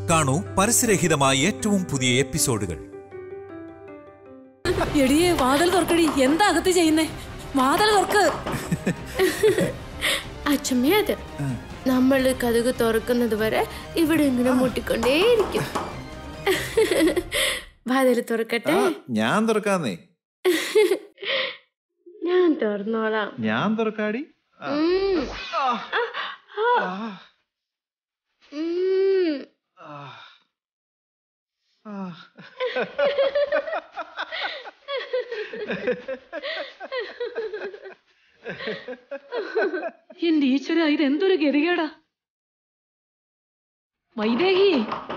കാണൂ പരസ്യരഹിതമായ ഏറ്റവും പുതിയ എപ്പിസോഡുകൾ എടിയെ വാതിൽ തുറക്കടി എന്താ അകത്ത് ചെയ്യുന്നേ വാതിൽ തുറക്ക് അച്ഛമ്മേ അത് നമ്മൾ കഥക് തുറക്കുന്നത് വരെ ഇവിടെ ഇങ്ങനെ മുട്ടിക്കൊണ്ടേയിരിക്കും വാതിൽ തുറക്കട്ടെ ഞാൻ തുറക്കാന്നേ ഞാൻ തുറന്നോളാം ഞാൻ തുറക്കാടി ആ. ഉം. ആ. ഉം. ആ. ആ. എന്റെ ഈശ്വര ഇത് എന്തൊരു ഗതികേടാ വൈദേഹി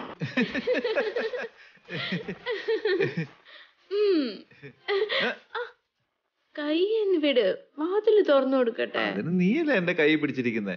ഉം. ആ, കൈ എന്ന് വിട് വാതിൽ തുറന്നു കൊടുക്കട്ടെ അതിന് നീയല്ലേ എന്റെ കൈ പിടിച്ചിരിക്കുന്നേ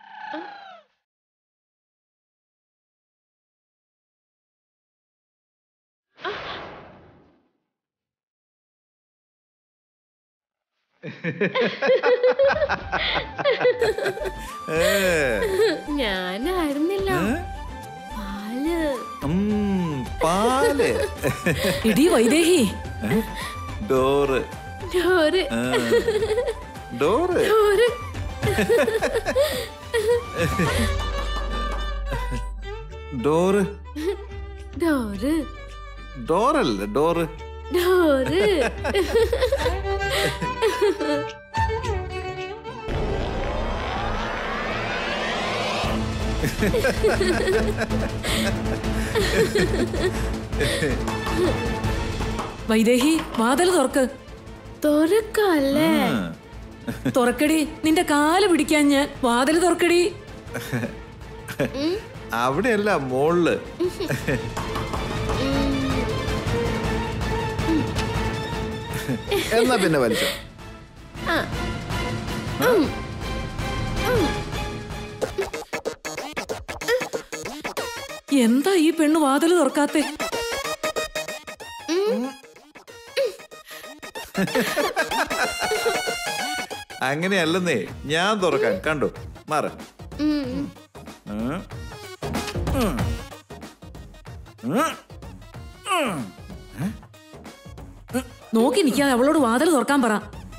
ഏ. ഞാനായിരുന്നില്ല ഏ? പാല് ഉം, പാല് എടി വൈദേഹി ഡോറ് ഡോറ് ആ. ഡോറ് ഡോറ് ഡോറ് ഡോറ് ഡോറല്ലേ ഡോറ് ഡോറ് വൈദേഹി വാതിൽ തുറക്ക് തുറക്കല്ലേ ആ. തുറക്കടി നിന്റെ കാല് പിടിക്കാൻ ഞാൻ വാതിൽ തുറക്കടി അവിടെയല്ല മോളില് എന്നാ പിന്നെ വലിച്ചോ ആ. എന്താ ഈ പെണ്ണ് വാതിൽ തുറക്കാത്തെ അങ്ങനെയല്ലെന്നേ ഞാൻ തുറക്കാം കണ്ടു മാറ ഉം. നോക്കി നിൽക്കാതെ അവളോട് വാതിൽ തുറക്കാൻ പറ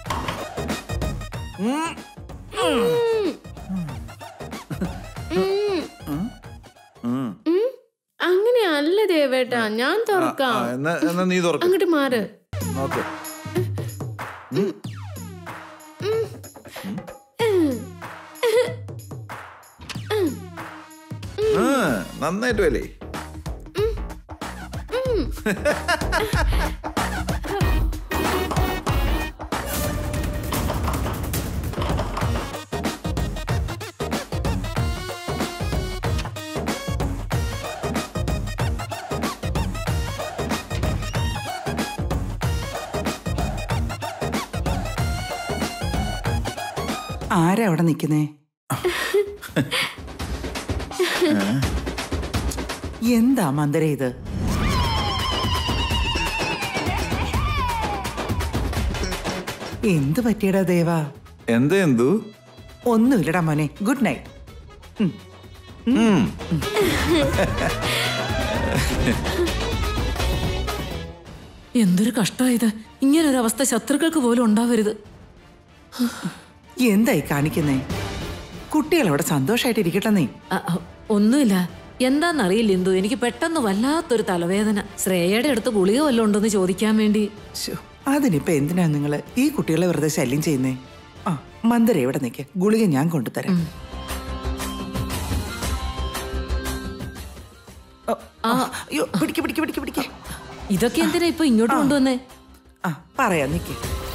ഉം. അങ്ങനെയല്ല ദേവേട്ടാ ഞാൻ തുറക്കാം എന്നാ എന്നാ നീ തുറക്ക അങ്ങോട്ട് മാറ് നോക്ക് ആ, നന്നായിട്ട് വല്ലേ ആരാ അവിടെ നിൽക്കുന്നേ എന്താ മന്ദര ഇത് എന്ത് പറ്റിയടാ ദേവാ എന്താ എന്തു ഒന്നുമില്ലടാ മോനെ ഗുഡ് നൈറ്റ് ഉം. എന്തൊരു കഷ്ടമായത് ഇങ്ങനൊരു അവസ്ഥ ശത്രുക്കൾക്ക് പോലും ഉണ്ടാവരുത് എന്തായി കാണിക്കുന്നേ കുട്ടികൾ അവിടെ സന്തോഷമായിട്ട് ഇരിക്കട്ടെ നീ അ, അ, ഒന്നുമില്ല എന്താന്നറിയില്ല എന്തു എനിക്ക് പെട്ടെന്ന് വല്ലാത്തൊരു തലവേദന ശ്രേയയുടെ അടുത്ത് ഗുളിക വല്ലതും ഉണ്ടോന്ന് ചോദിക്കാൻ വേണ്ടി ശ്ശോ, അതിനിപ്പോ എന്തിനാ നിങ്ങള് ഈ കുട്ടികളെ വെറുതെ ശല്യം ചെയ്യുന്നേ ആ മന്ദര എവിടെ നിൽക്ക ഗുളിക ഞാൻ കൊണ്ടുതരാം ഓ, ആ, അയ്യോ പിടിക്ക് പിടിക്ക് പിടിക്ക് പിടിക്ക് ഇതൊക്കെ എന്തിനാ ഇപ്പൊ ഇങ്ങോട്ട് കൊണ്ടുവന്നേ ആ പറയാം നിക്ക്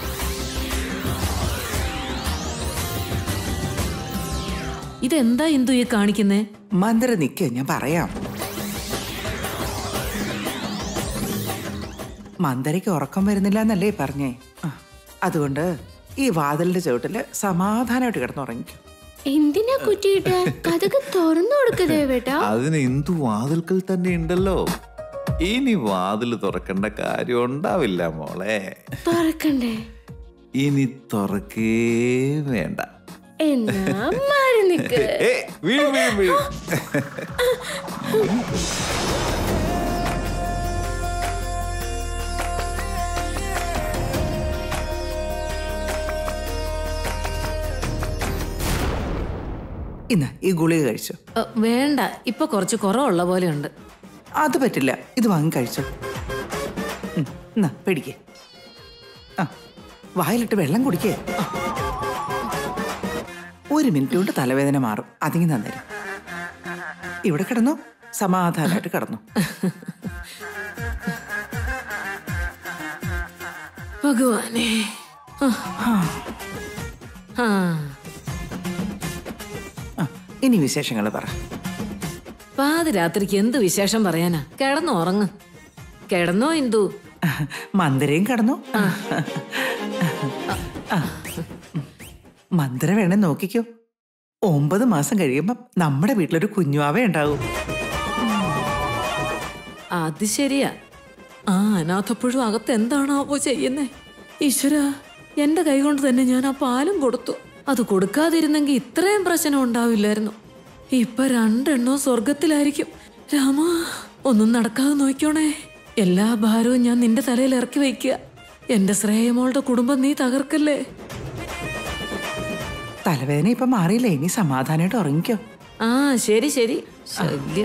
ഇതെന്താ എന്തു ഈ കാണിക്കുന്നേ മന്ദര നിക്ക് ഞാൻ പറയാം മന്ദരയ്ക്ക് ഉറക്കം വരുന്നില്ല എന്നല്ലേ പറഞ്ഞേ ആ, അതുകൊണ്ട് ഈ വാതിലിന്റെ ചുവട്ടില് സമാധാനമായിട്ട് കിടന്നുറങ്ങിക്കും എന്തിനാ കുറ്റിയിട്ട് കഥക് തുറന്നു കൊടുക്ക ദേവേട്ടാ അതിന് എന്തു വാതിൽക്കൽ തന്നെ ഉണ്ടല്ലോ ഇനി വാതിൽ തുറക്കേണ്ട കാര്യം ഉണ്ടാവില്ല മോളെ തുറക്കണ്ടേ ഇനി തുറക്കേ വേണ്ട എന്നാ മാറി നിക്ക് ഏ വീഴും വീഴും വീഴും ഇന്ന് ഈ ഗുളിക കഴിച്ചു അ, വേണ്ട ഇപ്പൊ കുറച്ച് കുറവുള്ള പോലെയുണ്ട് അത് പറ്റില്ല ഇത് വാങ്ങി കഴിച്ചു ഉം, എന്നാ പിടിക്കേ ആ വായിലിട്ട് വെള്ളം കുടിക്കേ ആ. ഒരു മിനിറ്റ് കൊണ്ട് തലവേദന മാറും അതിങ്ങി തന്നേരും ഇവിടെ കിടന്നു സമാധാനമായിട്ട് കിടന്നു ഭഗവാനെ ആ. ആ ആ ഇനി വിശേഷങ്ങൾ പറ പാതിരാത്രിക്ക് എന്ത് വിശേഷം പറയാനാ കിടന്നു ഉറങ്ങ് കിടന്നോ ഇന്ദു മന്ദിരയും കിടന്നു ആ. മന്ദിര വേണേ നോക്കിക്കോ ഒമ്പത് മാസം കഴിയുമ്പം നമ്മുടെ വീട്ടിലൊരു കുഞ്ഞുവാവേ ഉണ്ടാവും അത് ശരിയാ ആ അനാഥപ്പോഴും അകത്ത് എന്താണാവോ ചെയ്യുന്നേ ഈശ്വര എന്റെ കൈകൊണ്ട് തന്നെ ഞാൻ ആ പാലും കൊടുത്തു അത് കൊടുക്കാതിരുന്നെങ്കിൽ ഇത്രയും പ്രശ്നം ഉണ്ടാവില്ലായിരുന്നു ഇപ്പൊ രണ്ടെണ്ണോ സ്വർഗത്തിലായിരിക്കും രാമ ഒന്നും നടക്കാതെ നോക്കിയോണേ എല്ലാ ഭാരവും ഞാൻ നിന്റെ തലയിൽ ഇറക്കി വയ്ക്കുക എന്റെ ശ്രേയമോളുടെ കുടുംബം നീ തകർക്കല്ലേ തലവേദന ഇപ്പൊ മാറിയില്ലേ ഇനി സമാധാനമായിട്ട് ഉറങ്ങിക്കോ ആ ശരി ശരി ശല്യം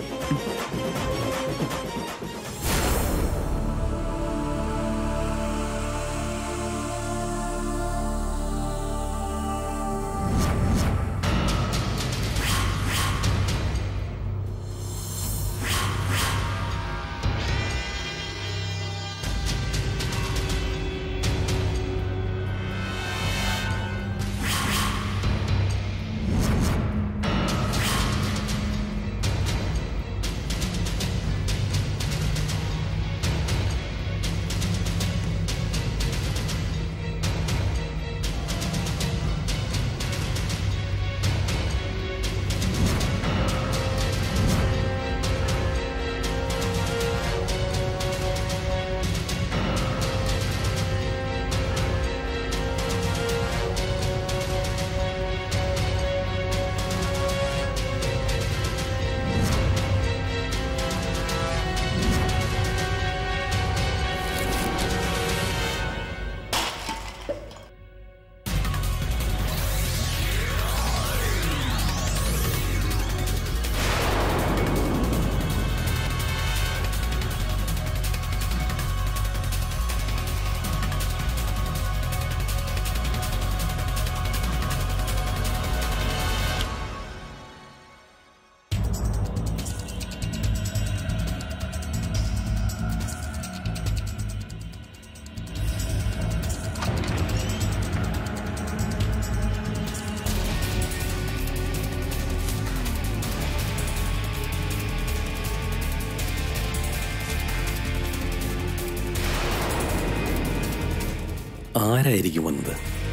ആരായിരിക്കും വന്നത്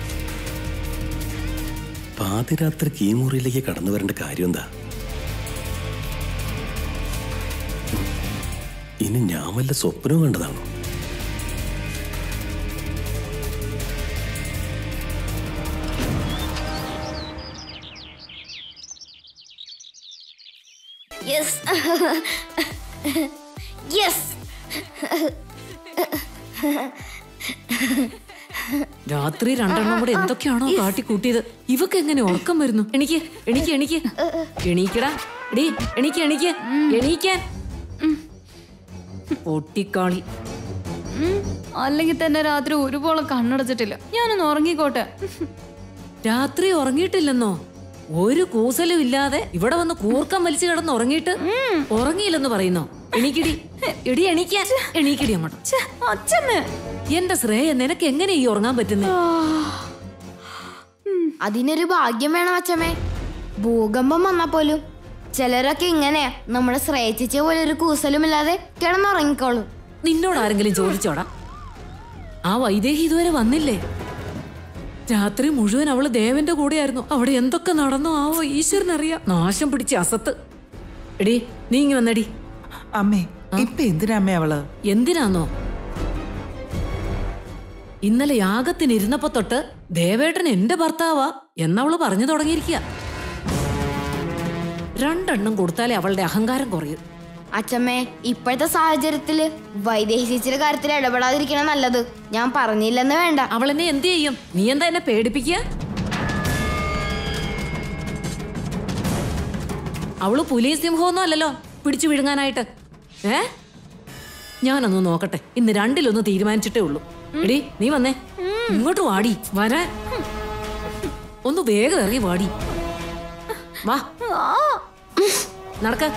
പാതിരാത്രിക്ക് ഈ മുറിയിലേക്ക് കടന്നു വരേണ്ട കാര്യം എന്താ ഇനി ഞാൻ വല്ല സ്വപ്നവും കണ്ടതാണോ യെസ് യെസ് രാത്രി രണ്ടെണ്ണം കൂടെ എന്തൊക്കെയാണോ കാട്ടിക്കൂട്ടിയത് ഇവക്ക് എങ്ങനെ ഉറക്കം വരുന്നു എണിക്ക് എണിക്ക് എണിക്ക് എണീക്കടാ എടീ എണിക്ക് എണിക്ക് എണീക്കാൻ പൊട്ടിക്കാളി അല്ലെങ്കിൽ തന്നെ രാത്രി ഒരുപോലെ കണ്ണടച്ചിട്ടില്ല ഞാനൊന്ന് ഉറങ്ങിക്കോട്ടെ രാത്രി ഉറങ്ങിയിട്ടില്ലെന്നോ ഒരു കൂസലും ഇല്ലാതെ ഇവിടെ വന്ന് കൂർക്കം വലിച്ചു കിടന്ന് ഉറങ്ങിയിട്ട് ഉറങ്ങിയില്ലെന്ന് പറയുന്നോ എണീക്കിടി എടി എണീക്കാൻ എണീക്കിടി അങ്ങോട്ട് ഛെ, അച്ഛമ്മേ എന്റെ ശ്രേയ നിനക്ക് എങ്ങനെ ഈ ഉറങ്ങാൻ പറ്റുന്നത് അതിനൊരു ഭാഗ്യം വേണം അച്ഛമ്മേ ഭൂകമ്പം വന്നാ പോലും ചിലരൊക്കെ ഇങ്ങനെ നമ്മുടെ ശ്രേയിച്ച പോലെ ഒരു കൂസലുമില്ലാതെ കിടന്നുറങ്ങിക്കോളും നിന്നോട് ആരെങ്കിലും ചോദിച്ചോടാ ആ വൈദേഹി ഇതുവരെ വന്നില്ലേ രാത്രി മുഴുവൻ അവള് ദേവന്റെ കൂടെയായിരുന്നു അവിടെ എന്തൊക്കെ നടന്നോ ആവോ ഈശ്വരനറിയാം നാശം പിടിച്ച അസത്ത് എടി നീ ഇങ്ങി വന്നടി അമ്മേ ഇപ്പൊ എന്തിനാ അമ്മേ അവള് എന്തിനാന്നോ ഇന്നലെ യാഗത്തിന് ഇരുന്നപ്പോ തൊട്ട് ദേവേട്ടൻ എന്റെ ഭർത്താവാ എന്നവള് പറഞ്ഞു തുടങ്ങിയിരിക്കുക രണ്ടെണ്ണം കൊടുത്താലേ അവളുടെ അഹങ്കാരം കുറയും അച്ഛമ്മേ ഇപ്പോഴത്തെ സാഹചര്യത്തില് വൈദേശിച്ചിയുടെ കാര്യത്തിൽ ഇടപെടാതിരിക്കണം നല്ലത് ഞാൻ പറഞ്ഞില്ലെന്ന് വേണ്ട അവൾ എന്നെ എന്ത് ചെയ്യും നീ എന്താ എന്നെ പേടിപ്പിക്കുക അവള് പുലിയും സിംഹമൊന്നും അല്ലല്ലോ പിടിച്ചു വിഴുങ്ങാനായിട്ട് ഏ ഞാനൊന്ന് നോക്കട്ടെ ഇന്ന് രണ്ടിലൊന്ന് തീരുമാനിച്ചിട്ടേ ഉള്ളൂ എടി നീ വന്നേ ഇങ്ങോട്ട് വാടി വരാൻ ഒന്ന് വേഗം ഇറങ്ങി വാടി വാ നടക്ക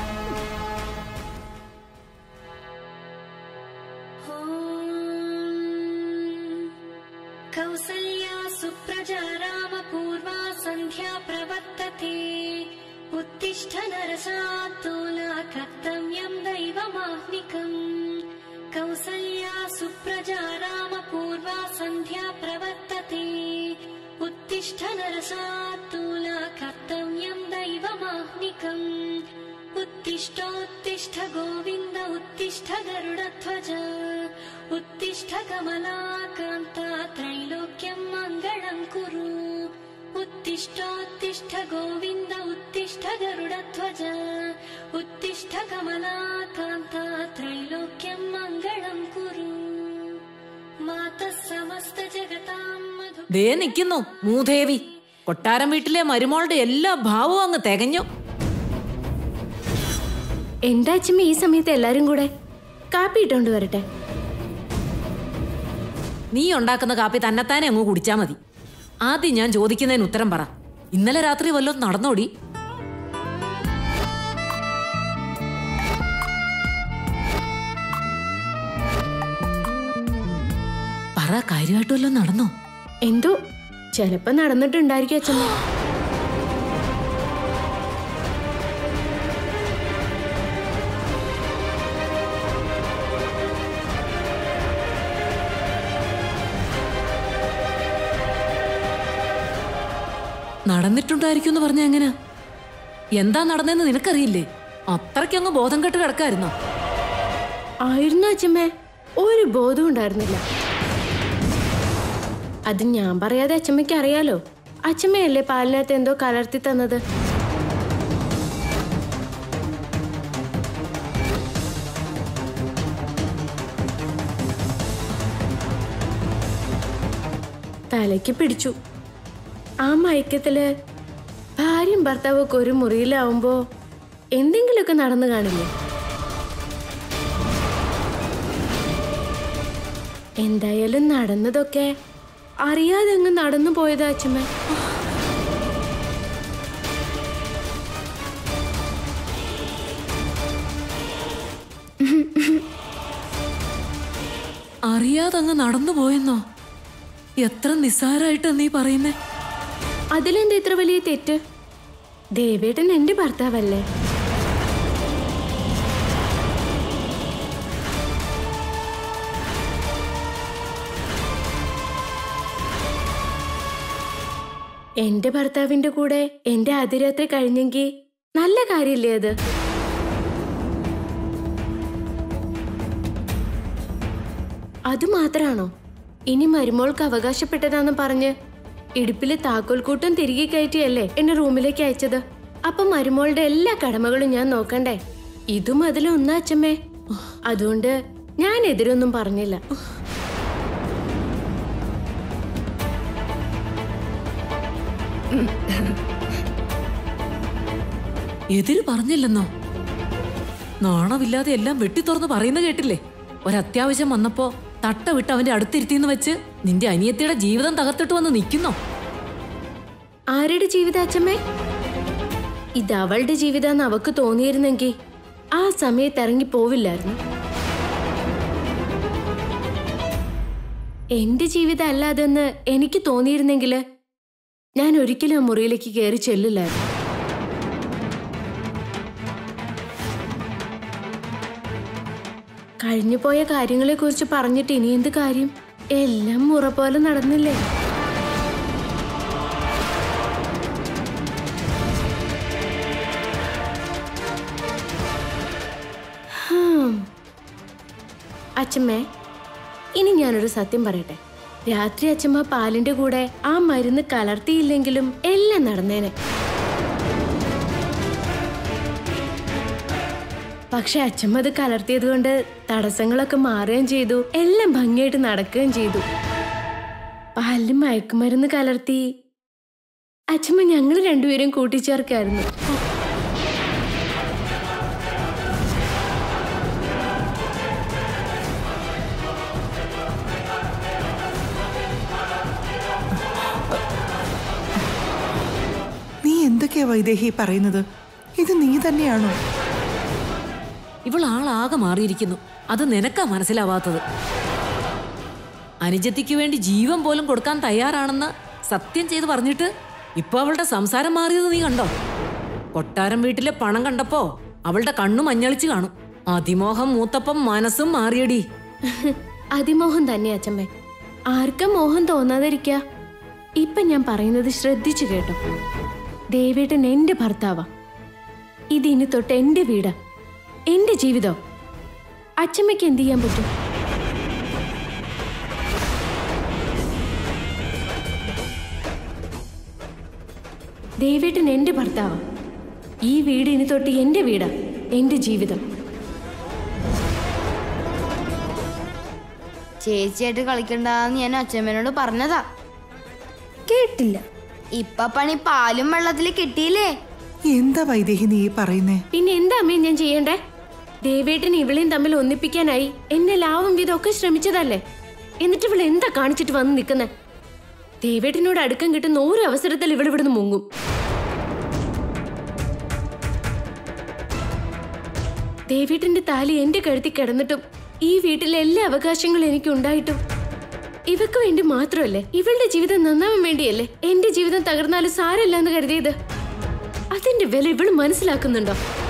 कौसल्या सुप्रजा रामपूर्वा सन्ध्या प्रवर्तते उत्तिष्ठ नरसात्तोला कर्तव्यम् दैवमाह्निकम् कौसल्या सुप्रजा रामपूर्वा सन्ध्या प्रवर्तते उत्तिष्ठ नरसात्तोला कर्तव्यम् दैवमाह्निकम् उत्तिष्ठोत्तिष्ठ गोविन्द उत्तिष्ठ गरुडध्वज उत्तिष्ठ कमलाकान्ता त्रैलोक्यं मङ्गलं कुरु उत्तिष्ठोत्तिष्ठ गोविन्द उत्तिष्ठ गरुडध्वज उत्तिष्ठ कमलाकान्ता त्रैलोक्यं मङ्गलं कुरु मातः समस्तजगतां मधु ദേ നിൽക്കുന്നു മൂദേവി കൊട്ടാരം വീട്ടിലെ മരുമോളുടെ എല്ലാ ഭാവവും അങ്ങ് തികഞ്ഞു എന്താ അച്ഛമ്മ ഈ സമയത്ത് എല്ലാരും കൂടെ കാപ്പി ഇട്ടോണ്ട് വരട്ടെ നീ ഉണ്ടാക്കുന്ന കാപ്പി തന്നെത്താനെ അങ്ങ് കുടിച്ചാ മതി ആദ്യം ഞാൻ ചോദിക്കുന്നതിന് ഉത്തരം പറ ഇന്നലെ രാത്രി വല്ലതും നടന്നോടി പറ കാര്യമായിട്ട് വല്ലതും നടന്നോ എന്തോ ചിലപ്പോ നടന്നിട്ടുണ്ടായിരിക്കും അച്ഛമ്മ നടന്നിട്ടുണ്ടായിരിക്കും എന്ന് പറഞ്ഞ എങ്ങനെ എന്താ നടന്നെന്ന് നിനക്കറിയില്ലേ അത്രയ്ക്കങ്ങ് ബോധം കെട്ട് കിടക്കായിരുന്നോ ആയിരുന്നു അച്ഛമ്മേ ഒരു ബോധവും ഉണ്ടായിരുന്നില്ല അത് ഞാൻ പറയാതെ അച്ഛമ്മയ്ക്ക് അറിയാലോ അച്ഛമ്മയല്ലേ പാലിനകത്ത് എന്തോ കലർത്തി തന്നത് തലയ്ക്ക് പിടിച്ചു ആ മയക്കത്തില് ഭാര്യയും ഭർത്താവും ഒക്കെ ഒരു മുറിയിലാവുമ്പോ എന്തെങ്കിലുമൊക്കെ നടന്നു കാണില്ലേ എന്തായാലും നടന്നതൊക്കെ അറിയാതെ അങ്ങ് നടന്നു പോയതാ അച്ഛമ്മ അറിയാതെ അങ്ങ് നടന്നു പോയെന്നോ എത്ര നിസ്സാരായിട്ടാ നീ പറയുന്നേ അതിലെന്താ ഇത്ര വലിയ തെറ്റ് ദേവേട്ടൻ എന്റെ ഭർത്താവല്ലേ എന്റെ ഭർത്താവിന്റെ കൂടെ എന്റെ അതിരാത്രി കഴിഞ്ഞെങ്കിൽ നല്ല കാര്യല്ലേ അത് അത് മാത്രാണോ ഇനി മരുമോൾക്ക് അവകാശപ്പെട്ടതാന്ന് പറഞ്ഞ് ഇടുപ്പില് താക്കോൽക്കൂട്ടം തിരികെ കയറ്റിയല്ലേ എന്നെ റൂമിലേക്ക് അയച്ചത് അപ്പൊ മരുമോളുടെ എല്ലാ കടമകളും ഞാൻ നോക്കണ്ടേ ഇതും അതിലൊന്നാ അച്ഛമ്മേ അതുകൊണ്ട് ഞാൻ എതിരൊന്നും പറഞ്ഞില്ല എതിര് പറഞ്ഞില്ലെന്നോ നാണമില്ലാതെ എല്ലാം വെട്ടിത്തുറന്ന് പറയുന്ന കേട്ടില്ലേ ഒരത്യാവശ്യം വന്നപ്പോ തട്ട വിട്ട് അവന്റെ അടുത്തിരുത്തിന്ന് വെച്ച് നിന്റെ അനിയത്തിയുടെ ജീവിതം തകർത്തിട്ട് വന്ന് നിൽക്കുന്നോ ആരുടെ ജീവിത അച്ഛമ്മേ ഇത് അവളുടെ ജീവിതാന്ന് അവക്ക് തോന്നിയിരുന്നെങ്കിൽ ആ സമയത്ത് ഇറങ്ങി പോവില്ലായിരുന്നു എന്റെ ജീവിതം അല്ലാതെന്ന് എനിക്ക് തോന്നിയിരുന്നെങ്കിൽ ഞാൻ ഒരിക്കലും ആ മുറിയിലേക്ക് കയറി ചെല്ലില്ലായിരുന്നു കഴിഞ്ഞുപോയ കാര്യങ്ങളെക്കുറിച്ച് പറഞ്ഞിട്ട് ഇനി എന്ത് കാര്യം എല്ലാം മുറ പോലെ നടന്നില്ലേ ഹും. അച്ഛമ്മേ ഇനി ഞാനൊരു സത്യം പറയട്ടെ രാത്രി അച്ഛമ്മ പാലിന്റെ കൂടെ ആ മരുന്ന് കലർത്തിയില്ലെങ്കിലും എല്ലാം നടന്നേനെ പക്ഷെ അച്ഛമ്മ അത് കലർത്തിയത് കൊണ്ട് തടസ്സങ്ങളൊക്കെ മാറുകയും ചെയ്തു എല്ലാം ഭംഗിയായിട്ട് നടക്കുകയും ചെയ്തു പാലിൽ മയക്കുമരുന്ന് കലർത്തി അച്ഛമ്മ ഞങ്ങൾ രണ്ടുപേരും കൂട്ടിച്ചേർക്കായിരുന്നു നീ എന്തൊക്കെയാ വൈദേഹി പറയുന്നത് ഇത് നീ തന്നെയാണോ ഇവൾ ആളാകെ മാറിയിരിക്കുന്നു അത് നിനക്കാ മനസ്സിലാവാത്തത് അനുജത്തിക്ക് വേണ്ടി ജീവൻ പോലും കൊടുക്കാൻ തയ്യാറാണെന്ന് സത്യം ചെയ്ത് പറഞ്ഞിട്ട് ഇപ്പൊ അവളുടെ സംസാരം മാറിയത് നീ കണ്ടോ കൊട്ടാരം വീട്ടിലെ പണം കണ്ടപ്പോ അവളുടെ കണ്ണു മഞ്ഞളിച്ച് കാണും അതിമോഹം മൂത്തപ്പം മനസ്സും മാറിയടി അതിമോഹം തന്നെ അച്ഛമ്മേ ആർക്കും മോഹം തോന്നാതിരിക്ക ഇപ്പൊ ഞാൻ പറയുന്നത് ശ്രദ്ധിച്ചു കേട്ടോ ദേവേട്ടൻ എന്റെ ഭർത്താവാ ഇതിനി തൊട്ട് എന്റെ വീടാ എന്റെ ജീവിതം അച്ഛമ്മയ്ക്ക് എന്ത് ചെയ്യാൻ പറ്റും ദേവേട്ടൻ എന്റെ ഭർത്താവാ ഈ വീട് ഇനി തൊട്ട് എന്റെ വീടാ എന്റെ ജീവിതം ചേച്ചിയായിട്ട് കളിക്കണ്ടെന്ന് ഞാൻ അച്ഛമ്മേനോട് പറഞ്ഞതാ കേട്ടില്ല ഇപ്പൊ പണി പാലും വെള്ളത്തിൽ കിട്ടിയില്ലേ എന്താ വൈദേഹി നീ ഈ പറയുന്നേ പിന്നെ എന്താ അമ്മേ ഞാൻ ചെയ്യണ്ടേ ദേവേട്ടൻ ഇവളെയും തമ്മിൽ ഒന്നിപ്പിക്കാനായി എന്നെ ലാവും വിധമൊക്കെ ശ്രമിച്ചതല്ലേ എന്നിട്ട് ഇവൾ എന്താ കാണിച്ചിട്ട് വന്ന് നിൽക്കുന്നെ ദേവേട്ടനോട് അടുക്കം കിട്ടുന്ന ഓരോ അവസരത്തിൽ ഇവൾ ഇവിടുന്ന് മുങ്ങും ദേവേട്ടന്റെ താലി എന്റെ കഴുത്തി കിടന്നിട്ടും ഈ വീട്ടിലെ എല്ലാ അവകാശങ്ങളും എനിക്ക് ഉണ്ടായിട്ടും ഇവക്ക് വേണ്ടി മാത്രമല്ലേ ഇവളുടെ ജീവിതം നന്നാവാൻ വേണ്ടിയല്ലേ എന്റെ ജീവിതം തകർന്നാലും സാരല്ല എന്ന് കരുതിയത് അതിന്റെ വില ഇവള് മനസ്സിലാക്കുന്നുണ്ടോ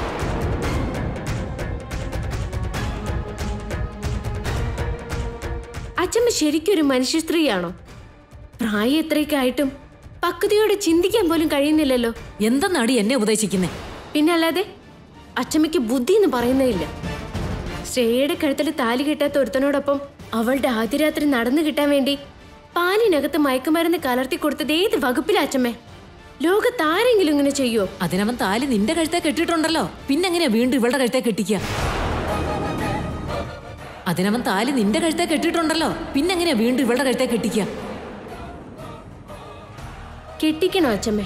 അച്ഛമ്മ ശരിക്കൊരു മനുഷ്യ സ്ത്രീയാണോ പ്രായം എത്രയൊക്കെ ആയിട്ടും പക്വതയോടെ ചിന്തിക്കാൻ പോലും കഴിയുന്നില്ലല്ലോ എന്തെന്നാടി എന്നെ ഉപദേശിക്കുന്നേ പിന്നെ അല്ലാതെ അച്ഛമ്മയ്ക്ക് ബുദ്ധി എന്ന് പറയുന്നേയില്ല ശ്രേയയുടെ കഴുത്തിൽ താലി കെട്ടാത്ത ഒരുത്തനോടൊപ്പം അവളുടെ ആദ്യ രാത്രി നടന്നു കിട്ടാൻ വേണ്ടി പാലിനകത്ത് മയക്കുമരുന്ന് കലർത്തി കൊടുത്തത് ഏത് വകുപ്പിലാ അച്ഛമ്മേ ലോകത്താരെങ്കിലും ഇങ്ങനെ ചെയ്യുമോ അതിനവൻ താലി നിന്റെ കഴുത്തെ കെട്ടിയിട്ടുണ്ടല്ലോ പിന്നെങ്ങനെയാ വീണ്ടും ഇവളുടെ കഴുത്തെ കെട്ടിക്കുക അതിനവൻ താലി നിന്റെ കഴുത്തെ കെട്ടിയിട്ടുണ്ടല്ലോ പിന്നെങ്ങനെയാ വീണ്ടും ഇവളുടെ കഴുത്തെ കെട്ടിക്കുക കെട്ടിക്കണോ അച്ഛമ്മേ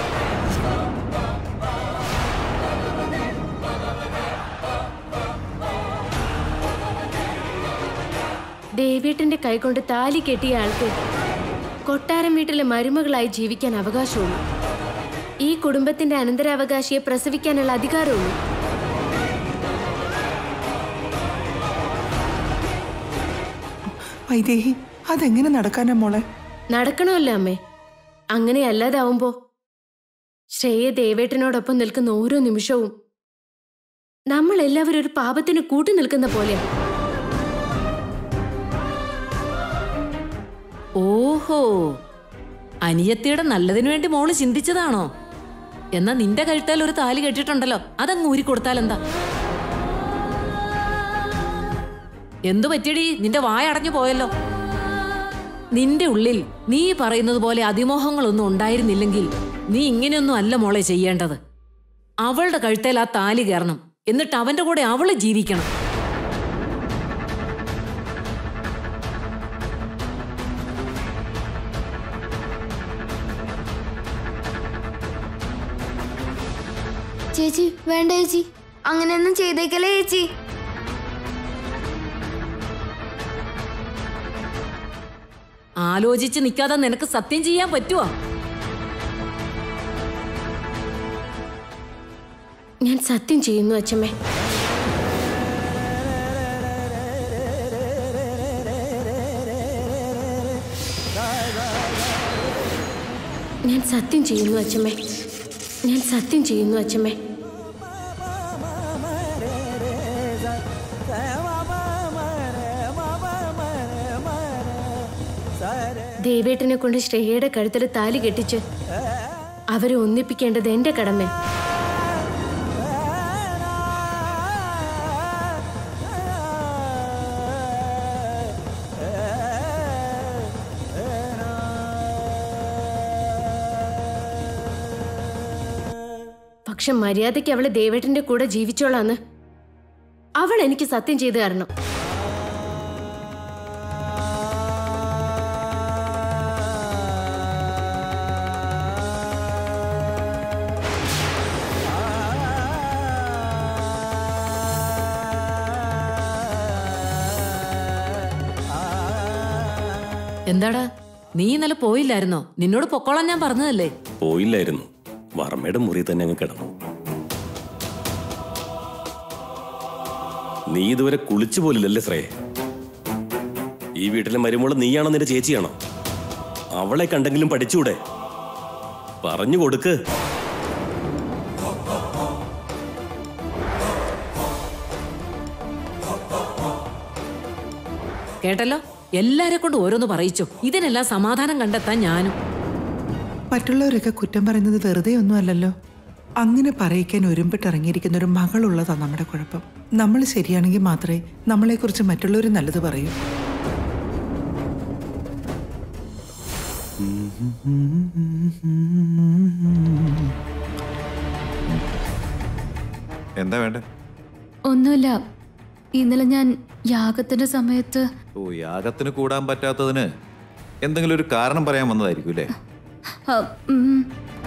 ദേവേട്ടന്റെ കൈകൊണ്ട് താലി കെട്ടിയ ആൾക്ക് കൊട്ടാരം വീട്ടിലെ മരുമകളായി ജീവിക്കാൻ അവകാശമുള്ളൂ ഈ കുടുംബത്തിന്റെ അനന്തരാവകാശിയെ പ്രസവിക്കാനുള്ള അധികാരമുള്ളൂ വൈദേഹി അതെങ്ങനെ നടക്കാനാ മോളെ നടക്കണമല്ലോ അമ്മേ അങ്ങനെ അല്ലാതാവുമ്പോ ശ്രേയ ദേവേട്ടനോടൊപ്പം നിൽക്കുന്ന ഓരോ നിമിഷവും നമ്മൾ എല്ലാവരും ഒരു പാപത്തിന് കൂട്ടു നിൽക്കുന്ന പോലെ ഓഹോ അനിയത്തിയുടെ നല്ലതിനു വേണ്ടി മോള് ചിന്തിച്ചതാണോ എന്നാ നിന്റെ കഴുത്താൽ ഒരു താലി കെട്ടിട്ടുണ്ടല്ലോ അതങ്ങ് ഊരി കൊടുത്താലെന്താ എന്തു പറ്റിയടി നിന്റെ വായ അടഞ്ഞു പോയല്ലോ നിന്റെ ഉള്ളിൽ നീ പറയുന്നത് പോലെ അതിമോഹങ്ങളൊന്നും ഉണ്ടായിരുന്നില്ലെങ്കിൽ നീ ഇങ്ങനെയൊന്നും അല്ല മോളെ ചെയ്യേണ്ടത് അവളുടെ കഴുത്തേൽ ആ താലി കയറണം എന്നിട്ട് അവന്റെ കൂടെ അവള് ജീവിക്കണം ചേച്ചി വേണ്ട ചേച്ചി അങ്ങനെയൊന്നും ചെയ്തേക്കല്ലേ ചേച്ചി ആലോചിച്ച് നിൽക്കാതെ നിനക്ക് സത്യം ചെയ്യാൻ പറ്റുമോ ഞാൻ സത്യം ചെയ്യുന്നു അച്ഛമ്മേ ഞാൻ സത്യം ചെയ്യുന്നു അച്ഛമ്മേ ഞാൻ സത്യം ചെയ്യുന്നു അച്ഛമ്മേ ദേവേട്ടനെ കൊണ്ട് ശ്രേയയുടെ കഴുത്തിൽ താലി കെട്ടിച്ച് അവരെ ഒന്നിപ്പിക്കേണ്ടത് എന്റെ കടമ പക്ഷെ മര്യാദയ്ക്ക് അവള് ദേവേട്ടന്റെ കൂടെ ജീവിച്ചോളാന്ന് അവൾ എനിക്ക് സത്യം ചെയ്തു തരണം എന്താടാ നീ ഇന്നലെ പോയില്ലായിരുന്നോ നിന്നോട് പൊക്കോളാൻ ഞാൻ പറഞ്ഞതല്ലേ പോയില്ലായിരുന്നു വർമ്മയുടെ മുറി തന്നെ അങ്ങ് കിടന്നു നീ ഇതുവരെ കുളിച്ചു പോലില്ലല്ലേ ശ്രേ ഈ വീട്ടിലെ മരുമോള് നീയാണോ നിന്റെ ചേച്ചിയാണോ അവളെ കണ്ടെങ്കിലും പഠിച്ചൂടെ പറഞ്ഞു കൊടുക്ക് കേട്ടല്ലോ എല്ലാരെ കൊണ്ട് ഓരോന്ന് പറയിച്ചു ഇതിനെല്ലാം സമാധാനം കണ്ടെത്താൻ ഞാനും മറ്റുള്ളവരൊക്കെ കുറ്റം പറയുന്നത് വെറുതെ ഒന്നുമല്ലല്ലോ അങ്ങനെ പറയിക്കാൻ ഒരുമ്പിട്ടിറങ്ങിയിരിക്കുന്ന ഒരു മകളുള്ളതാ നമ്മുടെ കുഴപ്പം നമ്മൾ ശരിയാണെങ്കിൽ മാത്രമേ നമ്മളെക്കുറിച്ച് മറ്റുള്ളവർ നല്ലത് പറയൂ എന്താ വേണ്ടേ ഒന്നുമില്ല ഇന്നലെ ഞാൻ യാഗത്തിന്റെ സമയത്ത് ഓ യാഗത്തിന് കൂടാൻ പറ്റാത്തതിന് എന്തെങ്കിലും ഒരു കാരണം പറയാൻ വന്നതായിരിക്കും അല്ലേ ആ, ഉം,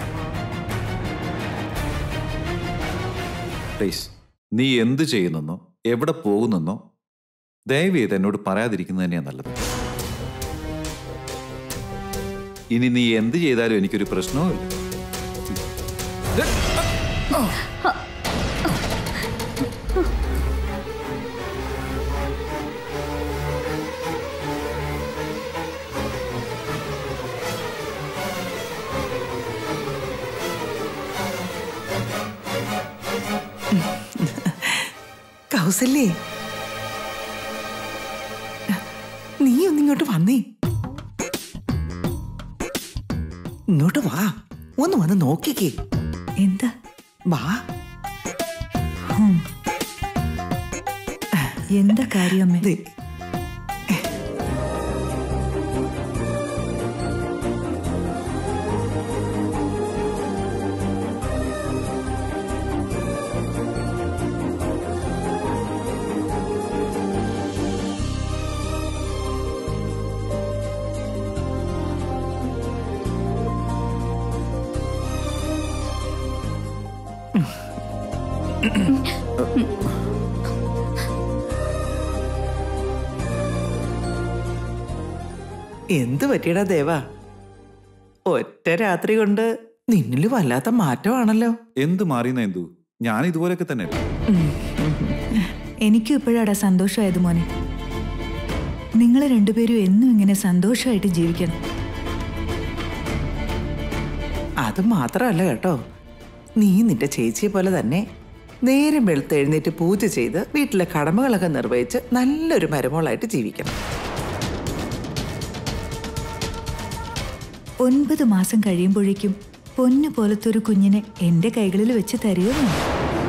പ്ലീസ് നീ എന്ത് ചെയ്യുന്നെന്നോ എവിടെ പോകുന്നെന്നോ ദയവ് ചെയ്ത് എന്നോട് പറയാതിരിക്കുന്നത് തന്നെയാണ് നല്ലത് ഇനി നീ എന്ത് ചെയ്താലും എനിക്കൊരു പ്രശ്നവും ഇല്ല കൗസല്യേ നീ ഒന്നിങ്ങോട്ട് വന്നേ ഇങ്ങോട്ട് വാ ഒന്ന് വന്ന് നോക്കിക്കേ എന്താ വാ എന്താ കാര്യം അമ്മേ ദേ, എന്ത് പറ്റിയടാ ദേവാ ഒറ്റ രാത്രി കൊണ്ട് നിന്നിൽ വല്ലാത്ത മാറ്റമാണല്ലോ എന്ത് മാറിയെന്ന എന്തു ഞാൻ ഇതുപോലെയൊക്കെ തന്നെ എനിക്കും ഇപ്പോഴാടാ സന്തോഷമായത് മോനെ നിങ്ങൾ രണ്ടുപേരും എന്നും ഇങ്ങനെ സന്തോഷമായിട്ട് ജീവിക്കണം അത് മാത്രമല്ല കേട്ടോ നീ നിന്റെ ചേച്ചിയെ പോലെ തന്നെ നേരം വെളുത്ത് എഴുന്നേറ്റ് പൂജ ചെയ്ത് വീട്ടിലെ കടമകളൊക്കെ നിർവഹിച്ച് നല്ലൊരു മരുമോളായിട്ട് ജീവിക്കണം ഒൻപത് മാസം കഴിയുമ്പോഴേക്കും പൊന്നു പോലത്തെ ഒരു കുഞ്ഞിനെ എന്റെ കൈകളിൽ വെച്ച് തരുമോ